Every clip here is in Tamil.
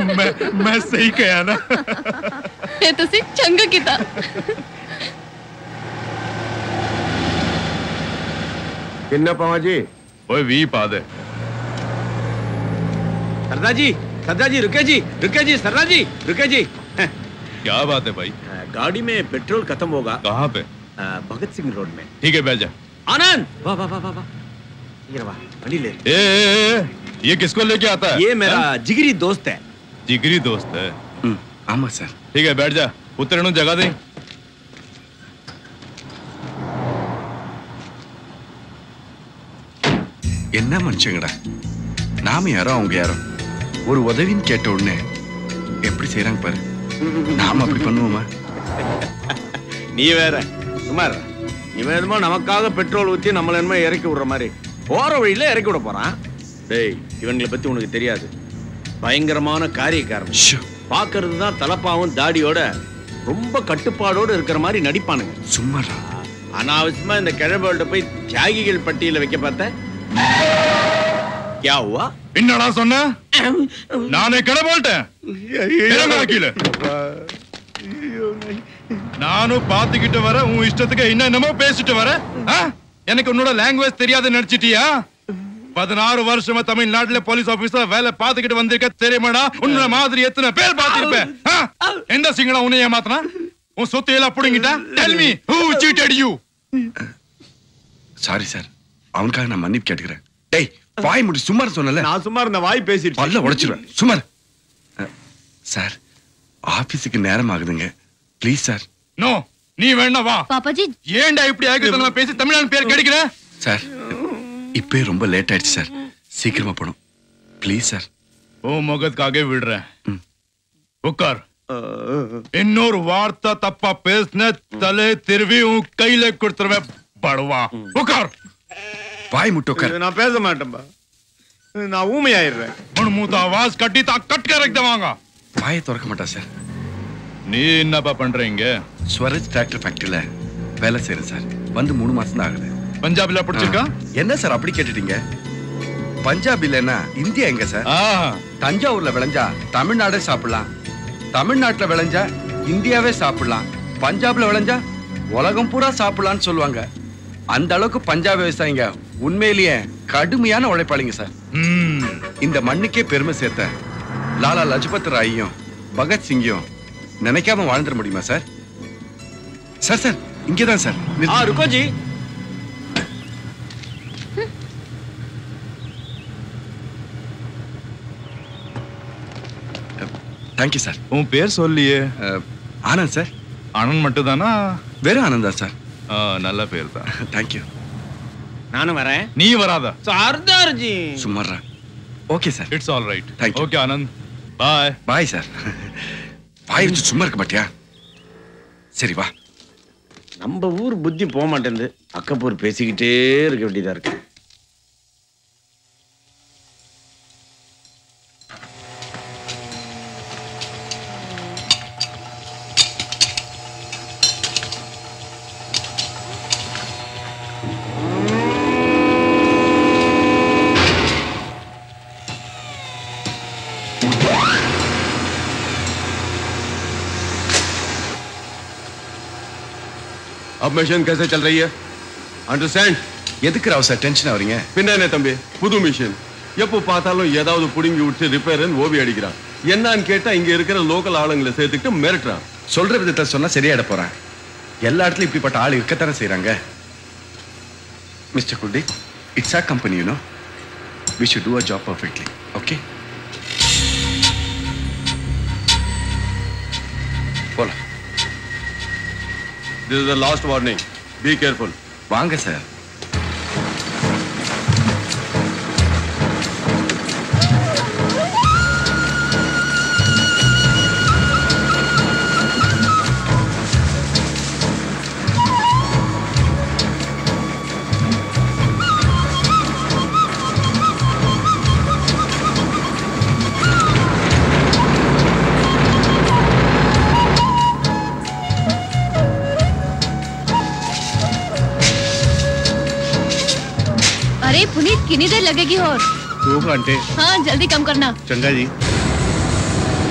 मैं मैं सही कहा ना ਇਹ ਤੁਸੀਂ ਚੰਗਾ ਕੀਤਾ किन्ना पावा जी ओए वी पा दे सरदार जी सरदार जी रुके जी रुके जी सरदार जी रुके जी क्या बात है भाई गाड़ी में पेट्रोल खत्म होगा कहाँ पे अ, भगत सिंह रोड में ठीक है बैठ जा आनंद वाह वाह वाह वाह वाह ये वाह बड़ी ले ए, ए, ए, ये किसको लेके आता है ये मेरा हाँ? जिगरी दोस्त है जिगरी दोस्त है ஆமா சார் ठीक है बैठ जा उतरने जगह दे என்ன மனுஷங்கடா நாம யாரோ அவங்க யாரோ ஒரு உதவின்னு கேட்ட உடனே எப்படி செய்றாங்க பாரு நாம அப்படி பண்ணுவோமா நீ வேற சுமார் இவன் என்னமோ நமக்காக பெட்ரோல் ஊத்தி நம்மள என்னமோ இறக்கி விடுற மாதிரி போற வழியில இறக்கி விட போறான் டேய் இவங்களை பத்தி உனக்கு தெரியாது பயங்கரமான காரியக்காரன் பாக்குறது தான் தலப்பாவும் தாடியோட ரொம்ப கட்டுப்பாடோட இருக்கிற மாதிரி நடிப்பானுங்க சும்மாடா அனாவசியமா இந்த கிழவர்கள்ட்ட போய் தியாகிகள் பட்டியல வைக்க பார்த்த क्या हुआ என்னடா சொன்ன நானே கடை போட்டேன் இறங்கடா கீழே நானும் பாத்துக்கிட்டு வர உன் இஷ்டத்துக்கு என்ன என்னமோ பேசிட்டு வர ஆ? எனக்கு உன்னோட லாங்குவேஜ் தெரியாது நினைச்சிட்டியா பதினாறு வருஷமா தமிழ்நாட்டுல போலீஸ் ஆபீசர் வேலை பார்த்துக்கிட்டு வந்திருக்க தெரியுமாடா உன்ன மாதிரி எத்தனை பேர் பார்த்திருப்பேன் ஆ? எந்த சிங்களா உன்னை ஏமாத்தினா உன் சொத்து எல்லாம் புடுங்கிட்டா tell me who cheated you sorry sir அவனுக்காக நான் மன்னிப்பு கேட்டுக்கிறேன் டேய் வாய் முடி சும்மா சொன்னல நான் சும்மா இருந்த வாய் பேசிட்டு பல்ல உடைச்சிருவேன் சும்மா இரு. அஹ், சார் ஆபீஸுக்கு நேரம் ஆகுதுங்க ப்ளீஸ் சார் நோ நீ வேணா வா पापा जी ஏன்டா இப்படி ஆகிட்டு பேசி தமிழ்நாடு பேர் கிடைக்கிற சார் இப்பவே ரொம்ப லேட் ஆயிடுச்சு சார் சீக்கிரமா போகணும் ப்ளீஸ் சார் ஓ முகத்துக்காக விடுறேன் உட்கார் இன்னொரு வார்த்தை தப்பா பேசின தலை திருவி உன் கையில கொடுத்துருவேன் படுவா உட்கார் வாய் முட்டு உட்கார் இது நான் பேச மாட்டேன்பா நான் ஊமையாயிடுறேன் உன் மூத்த ஆவாஸ் கட்டி தான் கட் कर रख देवांगा வாயை திறக்க மாட்டா சார் நீ என்னப்பா பண்றீங்க ஸ்வரஜ் டிராக்டர் ஃபேக்டரியில வேலை செய்யறேன் சார் வந்து மூணு மாசம் தான் ஆகுது பஞ்சாப்ல பிடிச்சிருக்கா என்ன சார் அப்படி கேட்டுட்டீங்க பஞ்சாப் இல்லைன்னா இந்தியா எங்க சார் தஞ்சாவூர்ல விளைஞ்சா தமிழ்நாடே சாப்பிடலாம் தமிழ்நாட்டுல விளைஞ்சா இந்தியாவே சாப்பிடலாம் பஞ்சாப்ல விளைஞ்சா உலகம் பூரா சாப்பிடலாம்னு சொல்லுவாங்க அந்த அளவுக்கு பஞ்சாப் விவசாயிங்க உண்மையிலேயே கடுமையான உழைப்பாளிங்க சார் இந்த மண்ணுக்கே பெருமை சேர்த்த லாலா லஜபத் ராயும் பகத் சிங்கையும் நினைக்காம வாழ்ந்துட முடியுமா சார் சார் சார் இங்கதான் சார் ஆ ருக்கோ ஜி தேங்க்யூ சார் உன் பேர் சொல்லியே ஆனந்த் சார் ஆனந்த் மட்டும் தானா வெறும் ஆனந்தா சார் நல்ல பேர் தான் தேங்க்யூ நானும் வரேன் நீ வராத சர்தார் ஜி சும்மாறா okay sir it's all right Thank you. Okay Anand bye bye sir bye வச்சு சும்மா இருக்க மாட்டியா சரி வா நம்ம ஊர் புத்தி போக மாட்டேங்குது அக்கப்பூர் பேசிக்கிட்டே இருக்க வேண்டியதா இருக்கு अब मिशन कैसे चल रही है அண்டர்ஸ்டாண்ட் எதுக்கு ராவ் சார் டென்ஷன் ஆவறீங்க பின்ன என்ன தம்பி புது மிஷின் எப்போ பார்த்தாலும் ஏதாவது புடுங்கி விட்டு ரிப்பேர்னு ஓவி அடிக்கிறான் என்னன்னு கேட்டா இங்க இருக்கிற லோக்கல் ஆளுங்களை சேர்த்துக்கிட்டு மிரட்டுறான் சொல்ற விதத்தை சொன்னா சரியாயிட போறேன் எல்லா இடத்துலயும் இப்படிப்பட்ட ஆள் இருக்கத்தானே செய்றாங்க மிஸ்டர் குல்டி it's a company you know we should do a job perfectly okay போலாம் this is the last warning be careful வாங்க சார் अरे पुनीत कितनी देर लगेगी और दो घंटे हाँ जल्दी कम करना चंगा जी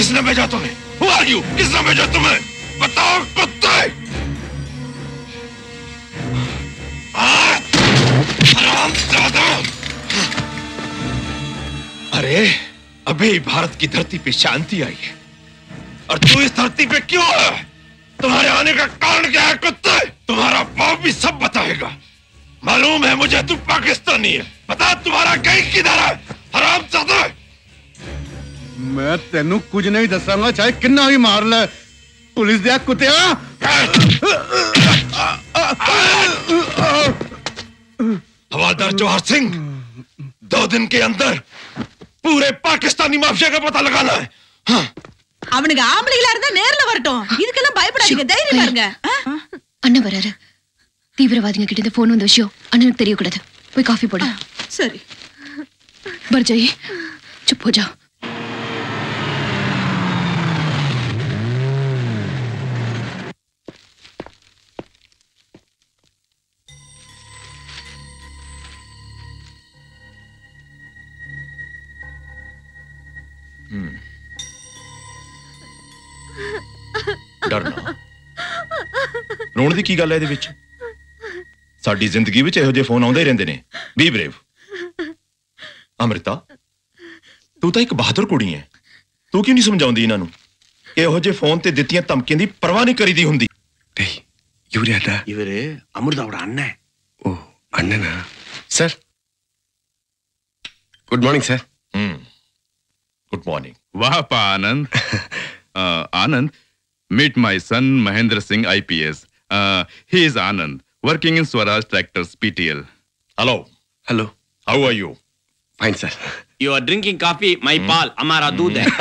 किसने भेजा तुम्हें Who are you? किसने भेजा तुम्हें बताओ कुत्ते आ! हरामजादा! अरे अभी भारत की धरती पे शांति आई है और तू इस धरती पे क्यों है तुम्हारे आने का कारण क्या है कुत्ते तुम्हारा बाप भी सब बताएगा मालूम है मुझे तू पाकिस्तानी है बता तुम्हारा कहीं किधर है हरामजादा ਮੈਂ ਤੈਨੂੰ ਕੁਝ ਨਹੀਂ ਦੱਸਾਂਗਾ ਚਾਹੇ ਕਿੰਨਾ ਵੀ ਮਾਰ ਲੈ ਪੁਲਿਸ ਦੇ ਕੁੱਤਿਆ हवालदार जवाहर सिंह दो दिन के अंदर पूरे पाकिस्तानी माफिया का पता लगाना है हाँ, அவனுங்க ஆம்பளைகளா இருந்தா நேர்ல வரட்டும் இதுக்கெல்லாம் பயப்படாதீங்க தைரியமா இருங்க ஆ? அண்ணன் வராரு தீவிரவாதிங்க கிட்ட இந்த போன் வந்த விஷயம் அண்ணனுக்கு தெரியக்கூடாது போய் காஃபி போடு சரி बर जाइए चुप हो जाओ ਡਰਨਾ ਰੋਣ ਦੀ ਕੀ ਗੱਲ ਹੈ ਇਹਦੇ ਵਿੱਚ ਸਾਡੀ ਜ਼ਿੰਦਗੀ ਵਿੱਚ ਇਹੋ ਜਿਹੇ ਫੋਨ ਆਉਂਦੇ ਹੀ ਰਹਿੰਦੇ ਨੇ ਬੀ ਬਰੇਵ ਅਮ੍ਰਿਤਾ ਤੂੰ ਤਾਂ ਇੱਕ ਬਹਾਦਰ ਕੁੜੀ ਹੈ ਤੂੰ ਕਿਉਂ ਨਹੀਂ ਸਮਝਾਉਂਦੀ ਇਹਨਾਂ ਨੂੰ ਇਹੋ ਜਿਹੇ ਫੋਨ ਤੇ ਦਿੱਤੀਆਂ ਧਮਕੀਆਂ ਦੀ ਪਰਵਾਹ ਨਹੀਂ ਕਰੀਦੀ ਹੁੰਦੀ டேய் இவர் யாரா இவரு அமிர்தாவோட அண்ணன் ஓ அண்ணனா சார் குட் மார்னிங் சார் ਹੂੰ ਗੁੱਡ ਮਾਰਨਿੰਗ वाह पा Anand uh, Anand meet my son Mahendra Singh IPS he is Anand working in Swaraj tractors PTL hello hello how are you fine sir you are drinking coffee my பால் அமாரா दूध है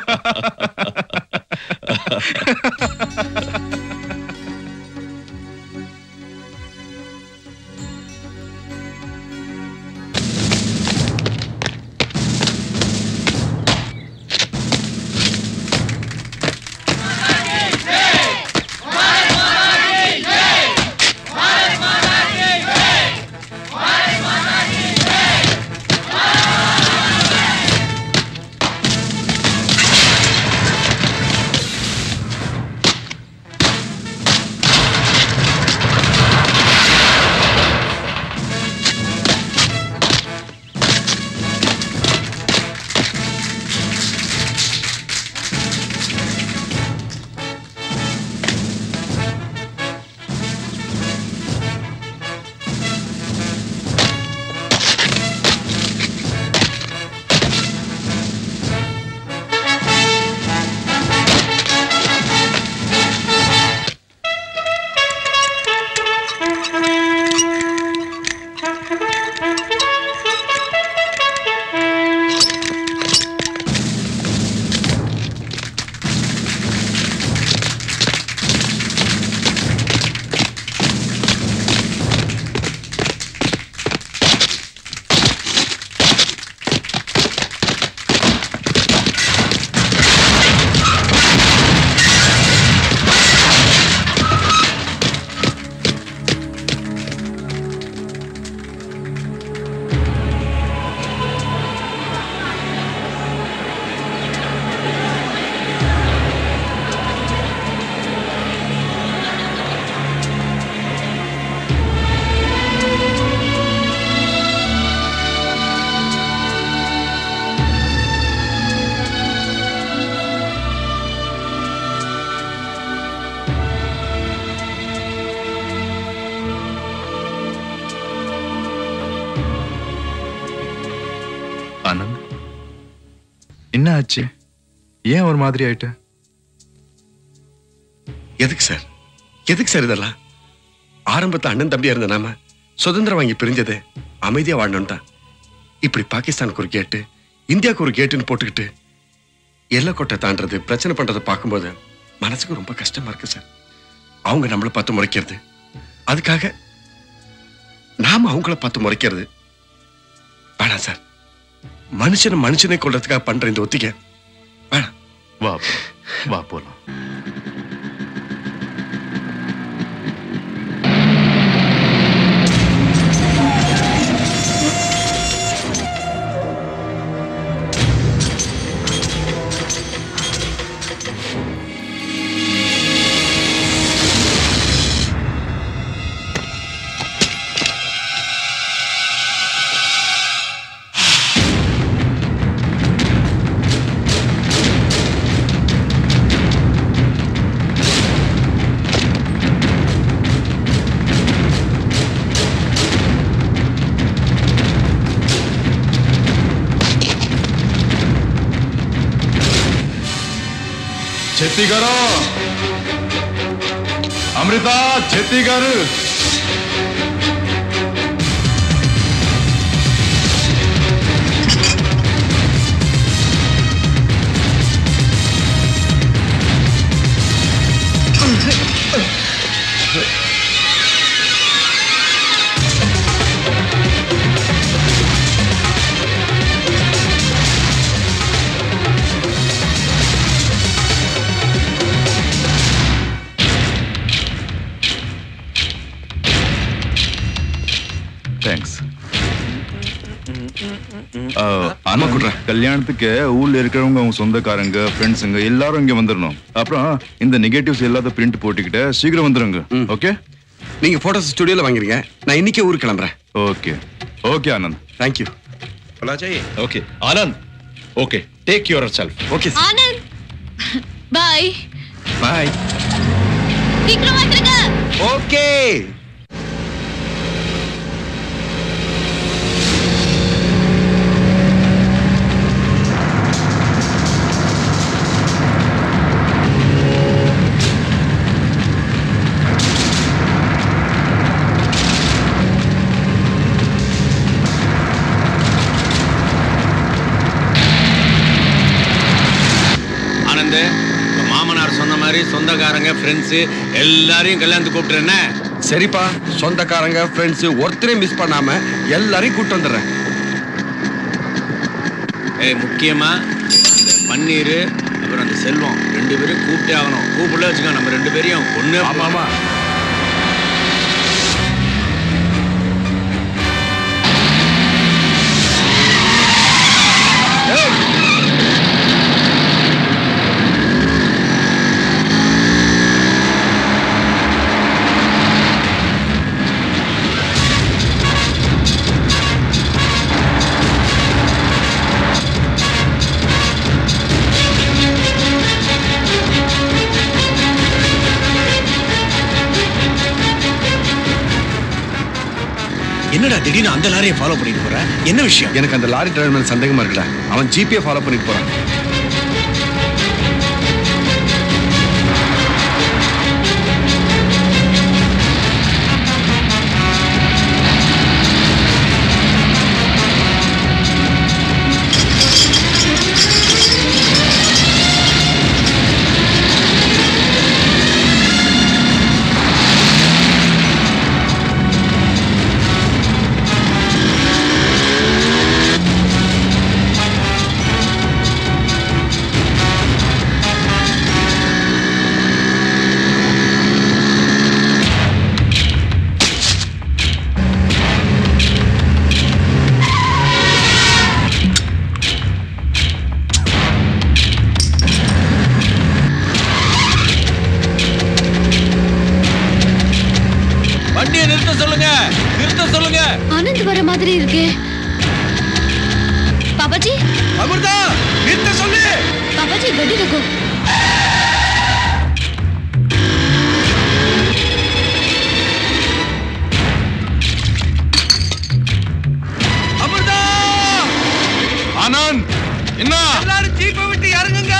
ஆனந்த் என்ன ஆச்சு ஏன் ஒரு மாதிரி ஆயிட்ட எதுக்கு சார் எதுக்கு சார் இதெல்லாம் ஆரம்பத்துல அண்ணன் தம்பியா இருந்த நாம சுதந்திரம் வாங்கி பிரிஞ்சது அமைதியா வாழணும் தான் இப்படி பாகிஸ்தானுக்கு ஒரு கேட்டு இந்தியாவுக்கு ஒரு கேட்டுன்னு போட்டுக்கிட்டு எல்லைக்கோட்டை தாண்டறது பிரச்சனை பண்றதை பார்க்கும்போது மனசுக்கு ரொம்ப கஷ்டமா இருக்கு சார் அவங்க நம்மளை பார்த்து முறைக்கிறது அதுக்காக நாம அவங்கள பார்த்து முறைக்கிறது வேணாம் சார் மனுஷனை மனுஷனை கொள்றதுக்காக பண்ற இந்த ஒத்திகை வேணாம் வா வா போலாம் छेती करो अमृता छेती कर தேங்க்ஸ் ஆமா குடுறேன் கல்யாணத்துக்கு ஊர்ல இருக்கிறவங்க அவங்க சொந்தக்காரங்க ஃப்ரெண்ட்ஸுங்க எல்லாரும் இங்க வந்துடணும் அப்புறம் இந்த நெகட்டிவ்ஸ் எல்லாத்தையும் பிரிண்ட் போட்டுக்கிட்டு சீக்கிரம் வந்துருங்க ஓகே நீங்க போட்டோஸ் ஸ்டுடியோல வாங்குறீங்க நான் இன்னைக்கே ஊருக்கு கிளம்புறேன் ஓகே ஓகே ஆனந்த் தேங்க்யூ बोला चाहिए okay Anand okay take yourself okay Anand bye bye சீக்கிரம் வந்துருங்க ஓகே ஆனந்த் உங்க மாமனார் சொன்ன மாதிரி சொந்தக்காரங்க ஃப்ரெண்ட்ஸ் எல்லாரையும் கல்யாணத்துக்கு கூப்பிட்டு என்ன சரிப்பா சொந்தக்காரங்க ஃப்ரெண்ட்ஸ் ஒருத்தரையும் மிஸ் பண்ணாம எல்லாரையும் கூட்டு வந்துடுறேன் ஏய் முக்கியமா அந்த பன்னீர் அப்புறம் அந்த செல்வம் ரெண்டு பேரும் கூப்பிட்டே ஆகணும் கூப்பிடல வச்சுக்கோ நம்ம ரெண்டு பேரையும் ஒண்ணு ஆமா ஆமா என்னடா திடீர்னு அந்த லாரியை ஃபாலோ பண்ணிட்டு போற என்ன விஷயம் எனக்கு அந்த லாரி டிரைவர் மேல சந்தேகமா இருக்குடா அவன் ஜிபியை ஃபாலோ பண்ணிட்டு போறான் வண்டியை நிறுத்த சொல்லுங்க நிறுத்த சொல்லுங்க ஆனந்த் வர மாதிரி இருக்கே பாபாஜி அமிர்தா நிறுத்த சொல்லு பாபாஜி கடி ரகோ அமிர்தா ஆனந்த் என்ன எல்லாரும் ஜீப்பை விட்டு இறங்குங்க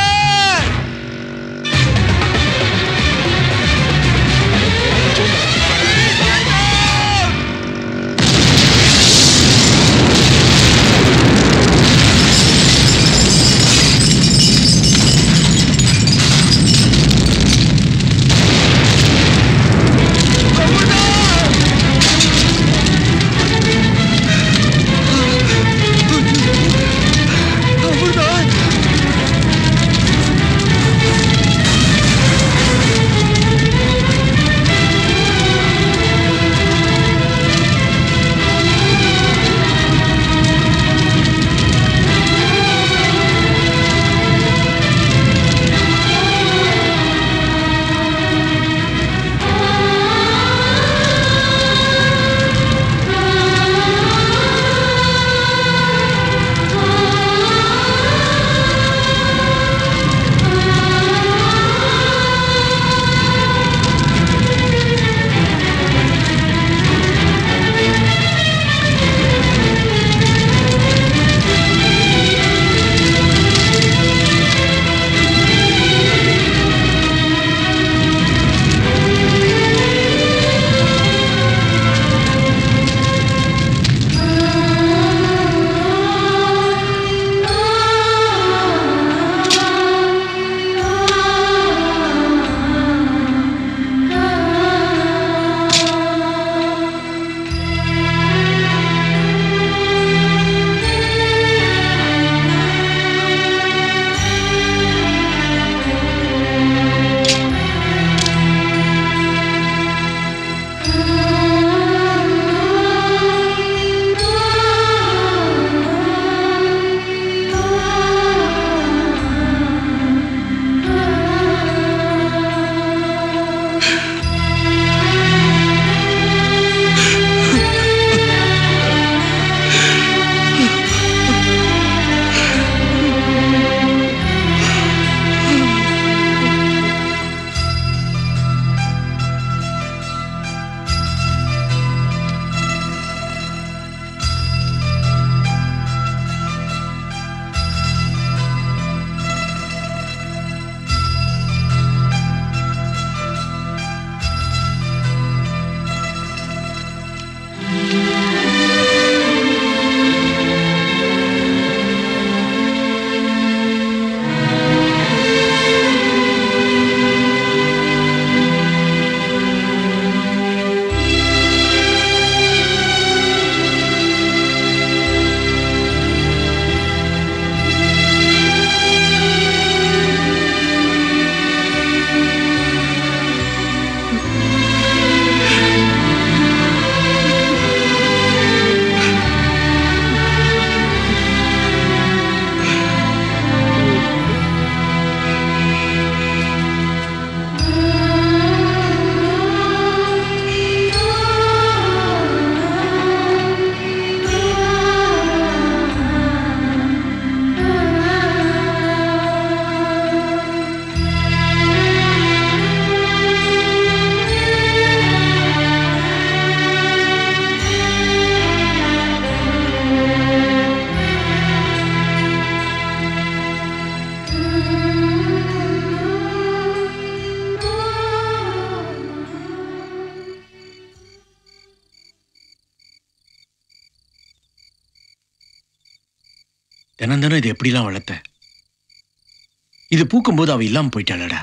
தினம் தினம் இது எப்படிலாம் வளர்த்த இது பூக்கும்போது அவ இல்லாம போயிட்டாளடா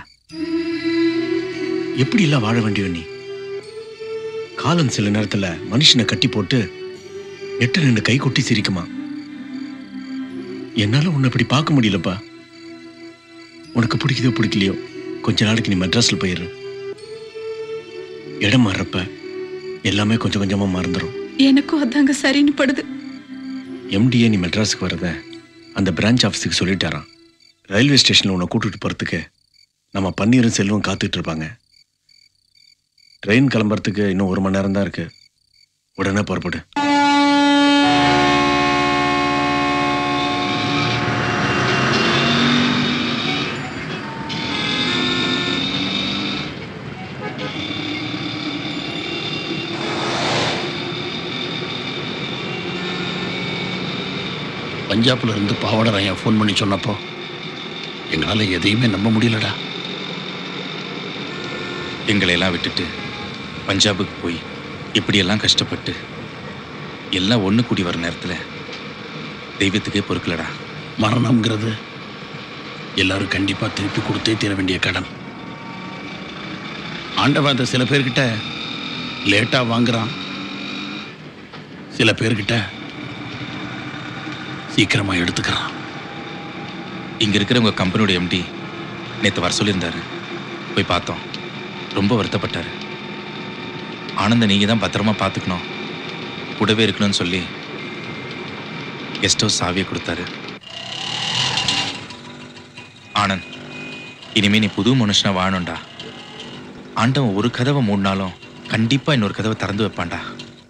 எப்படி எல்லாம் வாழ வேண்டிய நீ காலம் சில நேரத்துல மனுஷனை கட்டி போட்டு எட்ட நின்று கை கொட்டி சிரிக்குமா என்னால உன்னை இப்படி பார்க்க முடியலப்பா உனக்கு பிடிக்குதோ பிடிக்கலையோ கொஞ்ச நாளைக்கு நீ மெட்ராஸ்ல போயிரு இடம் மாறுறப்ப எல்லாமே கொஞ்சம் கொஞ்சமா மறந்துடும் எனக்கும் அதாங்க சரின்னு படுது எம்டிஏ நீ மெட்ராஸுக்கு வரத அந்த பிரான்ச் ஆஃபீஸுக்கு சொல்லிட்டாராம் ரயில்வே ஸ்டேஷனில் உன்னை கூட்டிட்டு போகிறதுக்கு நம்ம பன்னீரும் செல்வம் காத்துட்டு இருப்பாங்க ட்ரெயின் கிளம்புறதுக்கு இன்னும் ஒரு மணி நேரம் தான் இருக்கு உடனே புறப்படு பஞ்சாப்ல இருந்து பாவாடராயன் ஃபோன் பண்ணி சொன்னப்போ எங்களால எதையுமே நம்ப முடியலடா எங்களை எல்லாம் விட்டுட்டு பஞ்சாபுக்கு போய் இப்படியெல்லாம் கஷ்டப்பட்டு எல்லாம் ஒன்று கூடி வர நேரத்தில் தெய்வத்துக்கே பொறுக்கலடா மரணம்ங்கிறது எல்லாரும் கண்டிப்பா திருப்பி கொடுத்தே தீர வேண்டிய கடன் ஆண்டவன் அதை சில பேர்கிட்ட லேட்டா வாங்குறான் சில பேர்கிட்ட சீக்கிரமா எடுத்துக்கிறான் இங்கே இருக்கிற உங்கள் கம்பெனியோட எம்டி நேற்று வர சொல்லியிருந்தாரு போய் பார்த்தோம் ரொம்ப வருத்தப்பட்டார் ஆனந்த நீங்கள் தான் பத்திரமா பார்த்துக்கணும் கூடவே இருக்கணும்னு சொல்லி கெஸ்ட் ஹவுஸ் சாவியை கொடுத்தாரு ஆனந்த் இனிமே நீ புது மனுஷனா வாழணும்டா ஆண்டவன் ஒரு கதவை மூடினாலும் கண்டிப்பா இன்னொரு கதவை திறந்து வைப்பான்டா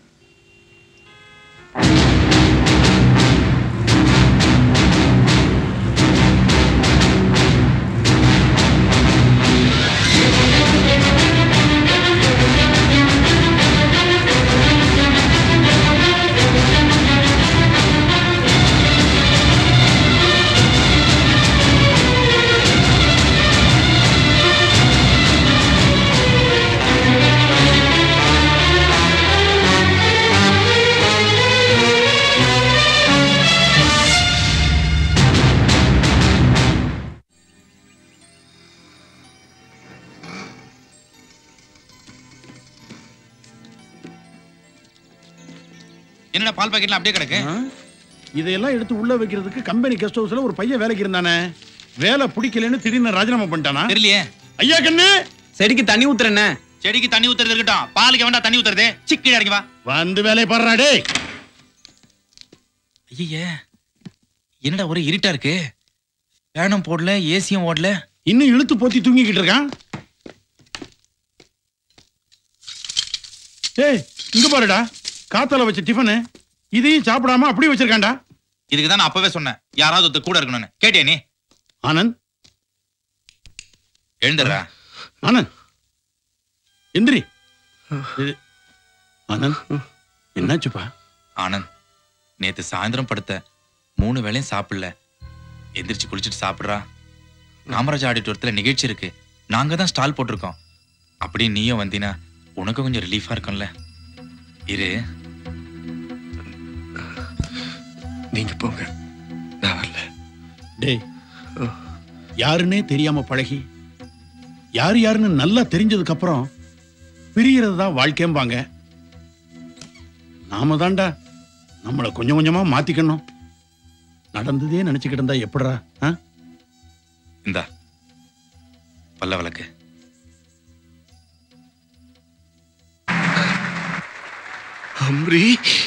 என்னடா பால் பாக்கெட்லாம் அப்படியே கிடக்கு இதையெல்லாம் எடுத்து உள்ள வைக்கிறதுக்கு கம்பெனி கெஸ்ட் ஹவுஸ்ல ஒரு பையன் வேலைக்கு இருந்தானே வேலை பிடிக்கலன்னு திடீர்னு ராஜினாமா பண்ணிட்டானா தெரியலையே ஐயா கண்ணு செடிக்கு தண்ணி ஊத்துறேன்னு செடிக்கு தண்ணி ஊத்துறது இருக்கட்டும் பாலுக்கு வேண்டாம் தண்ணி ஊத்துறது சிக்கி இறங்கி வா வந்து வேலையை பாடுறா டேய் ஐயே என்னடா ஒரே இருட்டா இருக்கு ஃபேனும் போடல ஏசியும் ஓடல இன்னும் இழுத்து போத்தி தூங்கிக்கிட்டு இருக்கான் ஏய் இங்க பாருடா காத்தால வச்ச டிஃபனு இதையும் சாப்பிடாம அப்படியே வச்சிருக்கான்டா இதுக்கு தான் நான் அப்பவே சொன்னேன் யாராவது ஒருத்தர் கூட இருக்கணும்னு கேட்டியா நீ ஆனந்த் எழுந்துடுறா ஆனந்த் எந்திரி இது- ஆனந்த் என்னாச்சுப்பா ஆனந்த் நேத்து சாயந்தரம் படுத்த மூணு வேளையும் சாப்பிடல எந்திரிச்சு குளிச்சுட்டு சாப்பிடுறா காமராஜ் ஆடிட்டோரத்துல நிகழ்ச்சி இருக்கு நாங்க தான் ஸ்டால் போட்டிருக்கோம் அப்படி நீயும் வந்தீனா உனக்கு கொஞ்சம் ரிலீஃபா இருக்கும்ல இரு நீங்க போங்க நான் வரல டேய் யாருன்னே தெரியாம பழகி யார் யாருன்னு நல்லா தெரிஞ்சதுக்கு அப்புறம் பிரியறது தான் வாழ்க்கைம்பாங்க நாம தான்டா நம்மளை கொஞ்சம் கொஞ்சமா மாத்திக்கணும் நடந்ததே நினைச்சுக்கிட்டு இருந்தா எப்படிடா ஆ? இந்தா பல்ல விளக்கு அம்ரி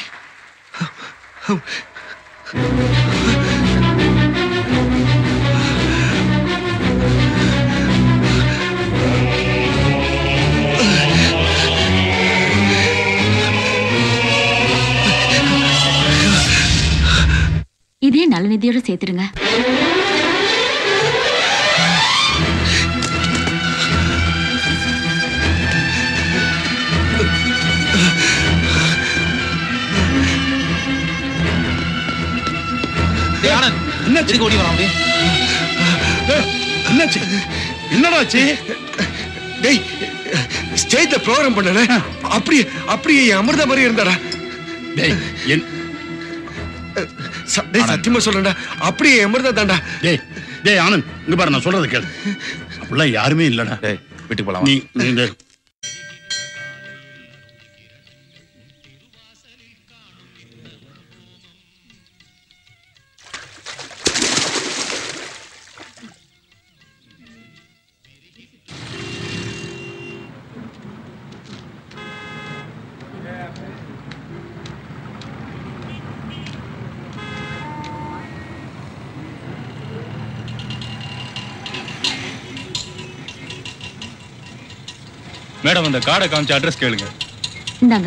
இதையே நல்ல நிதியோட சேர்த்துடுங்க டேய் ஆனந்த் எதுக்கு ஓடி வரான் அப்படியே என்னாச்சு என்னடாச்சு டேய் ஸ்டேஜ்ல ப்ரோகிராம் பண்ணல அப்படியே அப்படியே என் அமிர்த மாதிரி இருந்தாரா டேய் என் ச- டேய், சத்தியமா சொல்றேன்டா அப்படியே எமர்தா தான்டா டேய் டேய் ஆனந்த் இங்க பாரு நான் சொல்றது கேளு அப்படிலாம் யாருமே இல்லடா டேய் வீட்டுக்கு போலாம் நீ நீ இந்த- மேடம் அந்த கார்டை காமிச்சு அட்ரஸ் கேளுங்க இந்தாங்க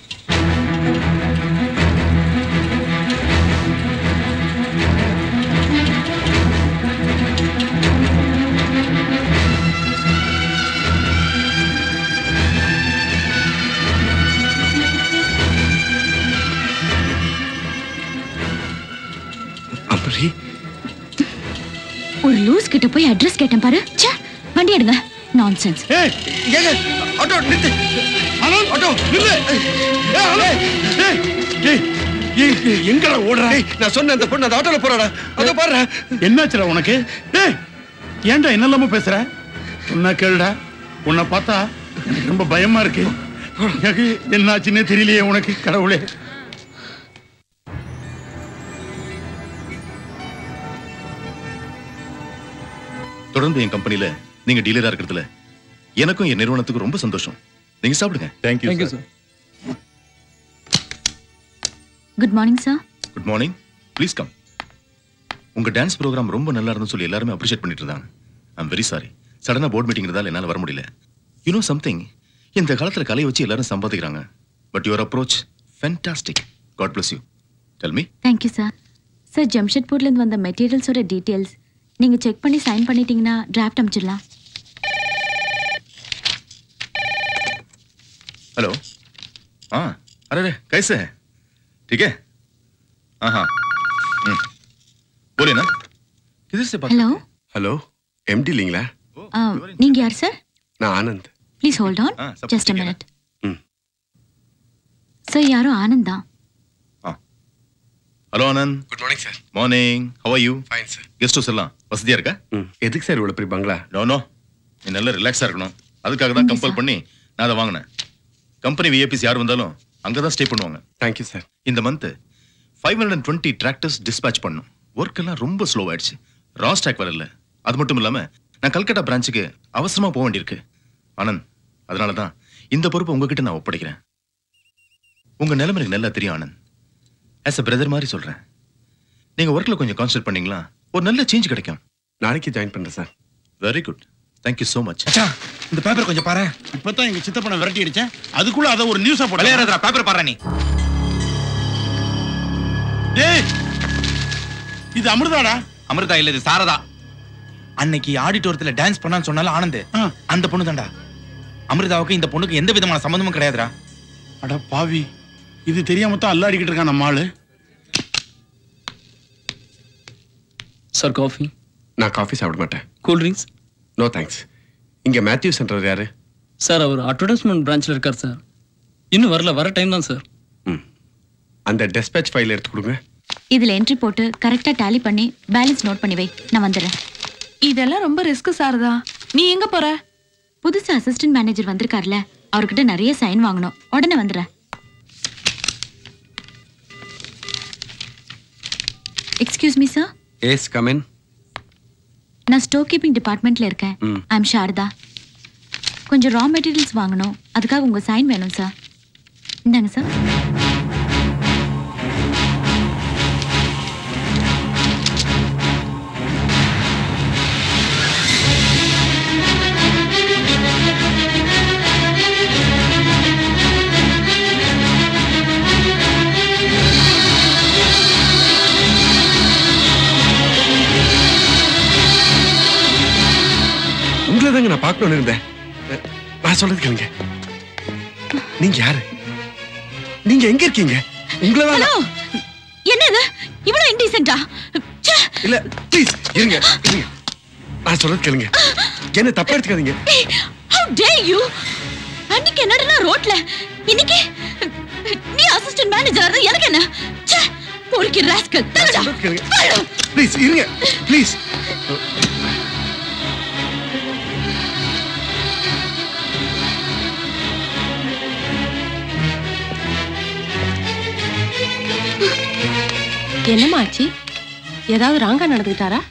அம்பரி ஒரு லூஸ் கிட்ட போய் அட்ரஸ் கேட்டேன் பாரு ச்சே வண்டி எடுங்க நான்சென்ஸ் ஏய் ஏங்க ஆட்டோ நிறுத்து ஆனந்த் ஆட்டோ நில்லு ஏய் ஆனந்த் டேய் டேய் ஏய், ஏய், எங்கடா ஓடுற டேய் நான் சொன்ன அந்த பொண்ணு அந்த ஆட்டோல போறாடா அதோ பாருடா என்னாச்சுடா உனக்கு டேய் ஏன்டா என்னெல்லாம பேசுற உன்ன கேளுடா உன்னை பார்த்தா எனக்கு ரொம்ப பயமா இருக்கு எனக்கு என்னாச்சுன்னே தெரியலையே உனக்கு கடவுளே தொடர்ந்து என் கம்பெனில நீங்க டீலரா இருக்கிறதுல எனக்கும் என் நிறுவனத்துக்கும் ரொம்ப சந்தோஷம் நீங்க சாப்பிடுங்க thank you sir good morning sir good morning please come உங்க டான்ஸ் ப்ரோக்ராம் ரொம்ப நல்லா இருந்துன்னு சொல்லி எல்லாருமே அப்ரிஷியேட் பண்ணிட்டு இருந்தாங்க ஐம் வெரி சாரி சடனா போர்ட் மீட்டிங் இருந்தால என்னால வர முடியல யூ நோ சம்திங் இந்த காலத்துல கலையை வச்சு எல்லாரும் சம்பாதிக்கிறாங்க but your approach fantastic God bless you tell me thank you sir sir ஜம்ஷெட்பூர்லேருந்து வந்த மெட்டீரியல்ஸோட டீட்டெயில்ஸ் நீங்கள் செக் பண்ணி சைன் பண்ணிட்டீங்கன்னா டிராஃப்ட் அனுப்பிச்சிடலாம் हेलो हाँ अरे अरे कैसे है ठीक है हाँ हाँ हम्म, बोलिए ना किधर से बात ஹலோ ஹலோ எம்டி இல்லைங்களா நீங்கள் யார் சார் நான் ஆனந்த் ப்ளீஸ் ஹோல்ட் ஆன் ஆ, சப் ஜஸ்ட் அ ठीक है ना? மினிட் ம். சார் யாரும் ஆனந்த் தான் hello Anand good morning sir morning how are you fine sir guest house எல்லாம் வசதியா இருக்கா ம் எதுக்கு சார் இவ்வளோ பெரிய பங்களா நோ நோ நீ நல்லா ரிலாக்ஸா இருக்கணும் அதுக்காக தான் கம்பல் பண்ணி நான் அதை வாங்கினேன் கம்பெனி விஐபிஸ் யார் வந்தாலும் அங்கே தான் ஸ்டே பண்ணுவாங்க தேங்க்யூ சார் இந்த month five hundred and twenty tractors dispatch பண்ணும் ஒர்க் எல்லாம் ரொம்ப ஸ்லோ ஆயிடுச்சு ராஸ் டேக் வரல அது மட்டும் இல்லாம நான் கல்கட்டா பிரான்ச்சுக்கு அவசரமா போக வேண்டியிருக்கு ஆனந்த் அதனால தான் இந்த பொறுப்பை உங்ககிட்ட நான் ஒப்படைக்கிறேன் உங்க நிலைமை எனக்கு நல்லா தெரியும் ஆனந்த் ஆஸ் அ பிரதர் மாதிரி சொல்றேன் நீங்க ஒர்க்ல கொஞ்சம் கான்சென்ட்ரேட் பண்ணீங்களா ஒரு நல்ல சேஞ்ச் கிடைக்கும் நாளைக்கு ஜாயின் பண்றேன் sir very good thank you so much இந்த பேப்பர் கொஞ்சம் பாரு இப்பதான் எங்க சித்தப்பனை விரட்டி அடிச்சேன் அதுக்குள்ள அதை ஒரு நியூஸா போட விளையாடுறா பேப்பர் பாரு நீ டேய் இது அமிர்தாடா அமிர்தா இல்ல இது சாரதா அன்னைக்கு ஆடிட்டோரத்துல டான்ஸ் பண்ணான்னு சொன்னால ஆனந்த் அந்த பொண்ணு தான்டா அமிர்தாவுக்கு இந்த பொண்ணுக்கு எந்த விதமான சம்பந்தமும் கிடையாதுடா அட பாவி இது தெரியாம தான் அல்லாடிக்கிட்டு இருக்கான் நம்ம ஆளு சார் காஃபி நான் காஃபி சாப்பிட மாட்டேன் கூல் ட்ரிங்க்ஸ் நோ தேங்க்ஸ் இங்க மேத்யூ சென்டர் யாரு சார் அவர் அட்வர்டைஸ்மெண்ட் பிரான்ச்சில் இருக்கார் சார் இன்னும் வரல வர டைம் தான் சார் அந்த டெஸ்பேச் ஃபைல் எடுத்து கொடுங்க இதில் என்ட்ரி போட்டு கரெக்டாக டேலி பண்ணி பேலன்ஸ் நோட் பண்ணி வை நான் வந்துடுறேன் இதெல்லாம் ரொம்ப ரிஸ்க் சாரதா நீ எங்க போற புதுசு அசிஸ்டன்ட் மேனேஜர் வந்திருக்கார்ல அவர்கிட்ட நிறைய சைன் வாங்கணும் உடனே வந்துடுறேன் excuse me sir yes come in நான் ஸ்டோர் கீப்பிங் டிபார்ட்மெண்ட்ல இருக்கேன் ம். ஐ எம் சாரதா கொஞ்சம் ரா மெட்டீரியல்ஸ் வாங்கணும் அதுக்காக உங்க சைன் வேணும் சார் இந்தாங்க சார் உங்களை தாங்க நான் பார்க்கணும்னு இருந்தேன் அஹ், நான் சொல்றது கேளுங்க நீங்க யாரு நீங்க எங்க இருக்கீங்க உங்களை தான் ஹலோ என்ன இது இவ்வளவு இன்டீசென்ட்டா இல்ல ப்ளீஸ் இருங்க இருங்க நான் சொல்றது கேளுங்க என்ன தப்பா எடுத்துக்காதீங்க how dare you அன்னைக்கு என்னடா ரோட்ல இன்னைக்கு நீ அசிஸ்டன்ட் மேனேஜர் எனக்கு என்ன ச்சே, பொறுக்கி ராஸ்கல் தள்ளுடா ப்ளீஸ் இருங்க ப்ளீஸ் என்னம்மா ஆச்சு ஏதாவது ராங்கா நடந்துக்கிட்டாரா